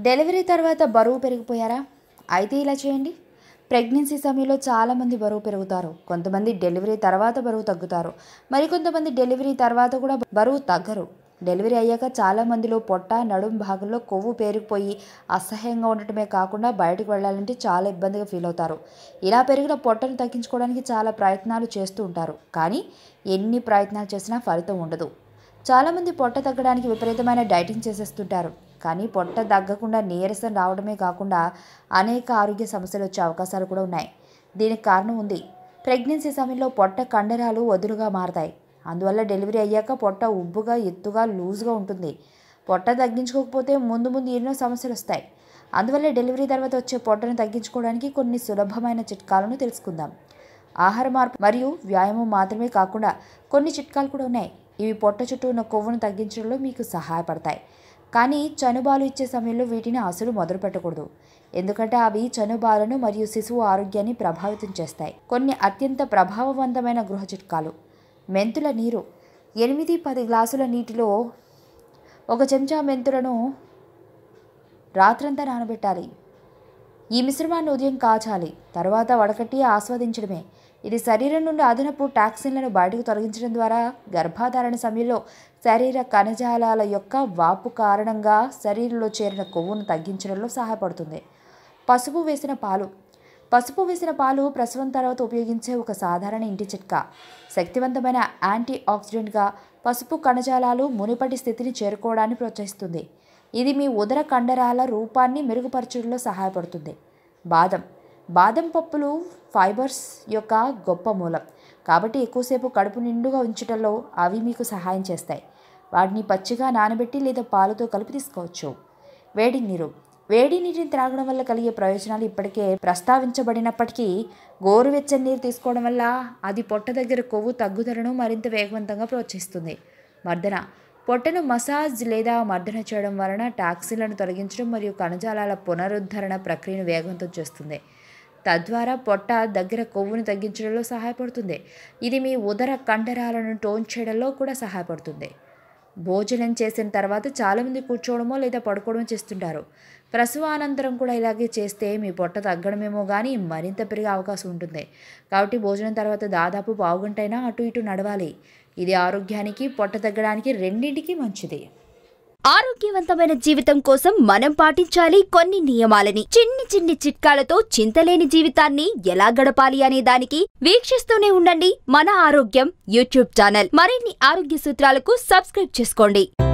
delivery తర్వాత బరువు పెరిగిపోయారా అయితే ఇలా చేయండి ప్రెగ్నెన్సీ సమయంలో చాలామంది బరువు పెరుగుతారు కొంతమంది డెలివరీ తర్వాత బరువు తగ్గుతారు మరికొంతమంది డెలివరీ తర్వాత కూడా బరువు తగ్గరు డెలివరీ అయ్యాక చాలా మందిలో పొట్ట నడుం భాగంలో కొవ్వు పేరుకుపోయి అసహ్యంగా ఉండటమే కాకుండా బయటకు వెళ్ళాలంటే చాలా ఇబ్బందిగా ఫీల్ అవుతారు ఇలా పెరిగిన పొట్టను తగ్గించుకోవడానికి చాలా ప్రయత్నాలు చేస్తూ ఉంటారు కానీ ఎన్ని ప్రయత్నాలు చేసినా ఫలితం ఉండదు చాలామంది పొట్ట తగ్గడానికి విపరీతమైన డైటింగ్ చేసేస్తుంటారు కానీ పొట్ట తగ్గకుండా నీరసం రావడమే కాకుండా అనేక ఆరోగ్య సమస్యలు వచ్చే అవకాశాలు కూడా ఉన్నాయి దీనికి కారణం ఉంది ప్రెగ్నెన్సీ సమయంలో పొట్ట కండరాలు వదులుగా మారతాయి అందువల్ల డెలివరీ అయ్యాక పొట్ట ఉబ్బుగా ఎత్తుగా లూజ్గా ఉంటుంది పొట్ట తగ్గించుకోకపోతే ముందు ముందు ఎన్నో సమస్యలు వస్తాయి అందువల్ల డెలివరీ తర్వాత వచ్చే పొట్టను తగ్గించుకోవడానికి కొన్ని సులభమైన చిట్కాలను తెలుసుకుందాం ఆహార మార్పు మరియు వ్యాయామం మాత్రమే కాకుండా కొన్ని చిట్కాలు కూడా ఉన్నాయి ఇవి పొట్ట చుట్టూ ఉన్న కొవ్వును తగ్గించడంలో మీకు సహాయపడతాయి కానీ చనుబాలు ఇచ్చే సమయంలో వీటిని అసలు మొదలు పెట్టకూడదు ఎందుకంటే అవి చనుబాలను మరియు శిశువు ఆరోగ్యాన్ని ప్రభావితం చేస్తాయి కొన్ని అత్యంత ప్రభావవంతమైన గృహ చిట్కాలు మెంతుల నీరు ఎనిమిది పది గ్లాసుల నీటిలో ఒక చెంచా మెంతులను రాత్రంతా నానబెట్టాలి ఈ మిశ్రమాన్ని ఉదయం కాచాలి తర్వాత వడకట్టి ఆస్వాదించడమే ఇది శరీరం నుండి అదనపు టాక్సిన్లను బయటకు తొలగించడం ద్వారా గర్భాధారణ సమయంలో శరీర కణజాలాల యొక్క వాపు కారణంగా శరీరంలో చేరిన కొవ్వును తగ్గించడంలో సహాయపడుతుంది పసుపు వేసిన పాలు పసుపు వేసిన పాలు ప్రసవం తర్వాత ఉపయోగించే ఒక సాధారణ ఇంటి చిట్కా శక్తివంతమైన యాంటీ ఆక్సిడెంట్గా పసుపు కణజాలాలు మునుపటి స్థితిని చేరుకోవడాన్ని ప్రోత్సహిస్తుంది ఇది మీ ఉదర కండరాల రూపాన్ని మెరుగుపరచడంలో సహాయపడుతుంది బాదం బాదం పప్పులు ఫైబర్స్ యొక్క గొప్ప మూలం కాబట్టి ఎక్కువసేపు కడుపు నిండుగా ఉంచడంలో అవి మీకు సహాయం చేస్తాయి వాటిని పచ్చిగా నానబెట్టి లేదా పాలతో కలిపి తీసుకోవచ్చు వేడి నీరు వేడి నీటిని త్రాగడం వల్ల కలిగే ప్రయోజనాలు ఇప్పటికే ప్రస్తావించబడినప్పటికీ గోరువెచ్చని నీరు తీసుకోవడం వల్ల అది పొట్ట దగ్గర కొవ్వు తగ్గుదలను మరింత వేగవంతంగా ప్రోత్సహిస్తుంది మర్దన పొట్టను మసాజ్ లేదా మర్దన చేయడం వలన టాక్సిన్లను తొలగించడం మరియు కణజాలాల పునరుద్ధరణ ప్రక్రియను వేగవంతం చేస్తుంది తద్వారా పొట్ట దగ్గర కొవ్వును తగ్గించడంలో సహాయపడుతుంది ఇది మీ ఉదర కండరాలను టోన్ చేయడంలో కూడా సహాయపడుతుంది భోజనం చేసిన తర్వాత చాలామంది కూర్చోవడమో లేదా పడుకోవడమో చేస్తుంటారు ప్రసవానంతరం కూడా ఇలాగే చేస్తే మీ పొట్ట తగ్గడమేమో కానీ మరింత పెరిగే అవకాశం ఉంటుంది కాబట్టి భోజనం తర్వాత దాదాపు పావుగంటైనా అటు ఇటు నడవాలి ఇది ఆరోగ్యానికి పొట్ట తగ్గడానికి రెండింటికి మంచిది ఆరోగ్యవంతమైన జీవితం కోసం మనం పాటించాలి కొన్ని నియమాలని చిన్ని చిన్ని చిట్కాలతో చింతలేని జీవితాన్ని ఎలా గడపాలి అనే దానికి వీక్షిస్తూనే ఉండండి మన ఆరోగ్యం యూట్యూబ్ ఛానల్ మరిన్ని ఆరోగ్య సూత్రాలకు సబ్స్క్రైబ్ చేసుకోండి